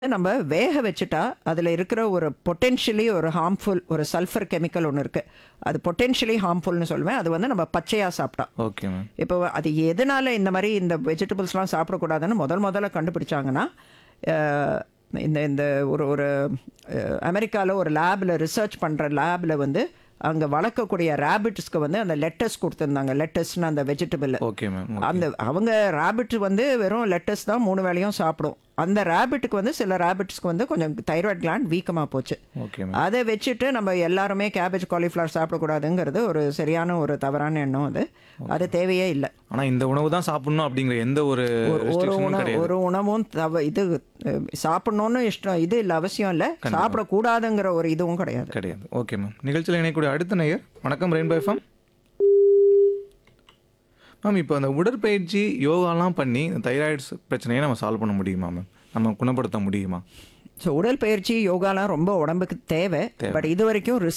நம்ம வேக வச்சுட்டா அதில் இருக்கிற ஒரு பொட்டென்ஷியலி ஒரு ஹார்ம்ஃபுல் ஒரு சல்ஃபர் கெமிக்கல் ஒன்று இருக்குது அது பொட்டென்ஷியலி ஹார்ம்ஃபுல்னு சொல்லுவேன் அது வந்து நம்ம பச்சையாக சாப்பிட்டா ஓகே மேம் இப்போ அது எதனால இந்த மாதிரி இந்த வெஜிடபிள்ஸ்லாம் சாப்பிடக்கூடாதுன்னு முதல் முதல்ல கண்டுபிடிச்சாங்கன்னா அஹ், இந்த இந்த ஒரு ஒரு அமெரிக்காவில் ஒரு லேபில் ரிசர்ச் பண்ணுற லேபில் வந்து அங்கே வளர்க்கக்கூடிய ரேபிட்ஸ்க்கு வந்து அந்த லெட்டஸ் கொடுத்துருந்தாங்க லெட்டஸ்னு அந்த வெஜிடபிள் ஓகே மேம் அந்த அவங்க ரேபிட் வந்து வெறும் லெட்டஸ் தான் மூணு வேளையும் சாப்பிடும் அந்த ரேபிட்டுக்கு வந்து சில ரேபிட்ஸ்க்கு வந்து கொஞ்சம் தைராய்டு கிளாண்ட் வீக்கமாக போச்சு ஓகே மேம் அதை வச்சுட்டு நம்ம எல்லாருமே கேபேஜ் காலிஃப்ளவர் சாப்பிடக்கூடாதுங்கிறது ஒரு சரியான ஒரு தவறான எண்ணம் அது அது தேவையே இல்லை ஆனா இந்த உணவு தான் சாப்பிடணும் அப்படிங்கிற எந்த ஒரு ஒரு ரெஸ்ட்ரிக்ஷனும் உணவு கிடையாது ஒரு உணவும் தவ இது அஹ், சாப்பிடணும்னு இஷ்டம் இது இல்லை அவசியம் இல்லை சாப்பிடக்கூடாதுங்கிற ஒரு இதுவும் கிடையாது கிடையாது ஓகே மேம் நிகழ்ச்சியில் இணையக்கூடிய அடுத்த நேயர் வணக்கம் ரெயின்போ எஃப்எம் மேம் இப்போ அந்த உடற்பயிற்சி யோகாலாம் பண்ணி இந்த தைராய்ட்ஸ் பிரச்சனையை நம்ம சால்வ் பண்ண முடியுமா மேம் நம்ம குணப்படுத்த முடியுமா ஸோ உடற்பயிற்சி யோகாலாம் ரொம்ப உடம்புக்கு தேவை பட் இது வரைக்கும்